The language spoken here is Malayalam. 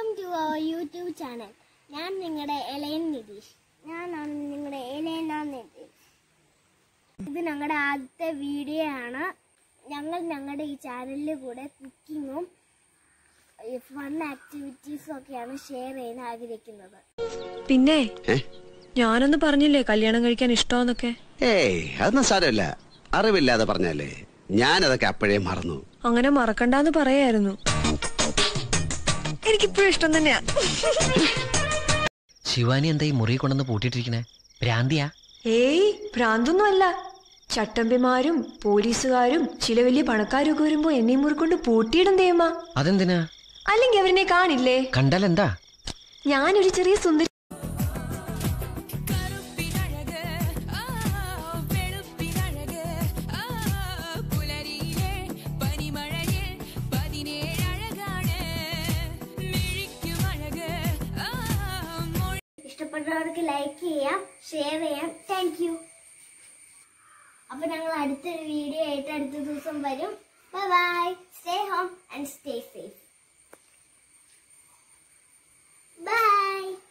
ടു അവർ യൂട്യൂബ് ചാനൽ ഞാൻ നിങ്ങളുടെ എലയൻ നിതീഷ് ഞാനാണ് നിങ്ങളുടെ എലയന നിതീഷ് ഇത് ഞങ്ങളുടെ ആദ്യത്തെ വീഡിയോ ആണ് ഞങ്ങൾ ഞങ്ങളുടെ ഈ ചാനലിൽ കൂടെ കുക്കിങ്ങും ഫൺ ആക്ടിവിറ്റീസും ഒക്കെയാണ് ഷെയർ ചെയ്യാൻ ആഗ്രഹിക്കുന്നത് പിന്നെ ഏ? ഞാനൊന്ന് പറഞ്ഞില്ലേ കല്യാണം കഴിക്കാൻ ഇഷ്ടമെന്നൊക്കെ ഏയ് അതൊന്നും സാരമില്ല അറിവില്ലാതെ പറഞ്ഞല്ലേ ഞാനതൊക്കെ അപ്പോഴേ മറന്നു അങ്ങനെ മറക്കണ്ടെന്ന് പറയായിരുന്നു എനിക്കിപ്പോഴും ഇഷ്ടം തന്നെയാ ശിവാനി എന്താ ഈ മുറി കൊണ്ടുവന്ന് പൂട്ടിയിട്ടിരിക്കണേ ഭ്രാന്തിയാ ഏയ് ഭ്രാന്തൊന്നും അല്ല ചട്ടമ്പിമാരും പോലീസുകാരും ചില വലിയ പണക്കാരും ഒക്കെ വരുമ്പോ എന്നെ മുറിക്കൊണ്ട് പൂട്ടിയിടും തേമ്മ അതെന്തിനാ അല്ലെങ്കിൽ അവരെന്നെ കാണില്ലേ കണ്ടാൽ എന്താ ഞാനൊരു ചെറിയ സുന്ദരി കറുപ്പിനഴക് ആ വെളുപ്പിനഴക് ആ പുലരിയിലെ പനിമഴയിൽ പതിനേഴഴകാണ് മിഴിക്കുമഴക് ആ മൊഴി ഇഷ്ടപ്പെട്ടവർക്ക് ലൈക്ക് ചെയ്യാം ഷെയർ ചെയ്യാം താങ്ക് യു അപ്പൊ ഞങ്ങൾ അടുത്തൊരു വീഡിയോ ആയിട്ട് അടുത്ത ദിവസം വരും bye bye stay home and stay safe by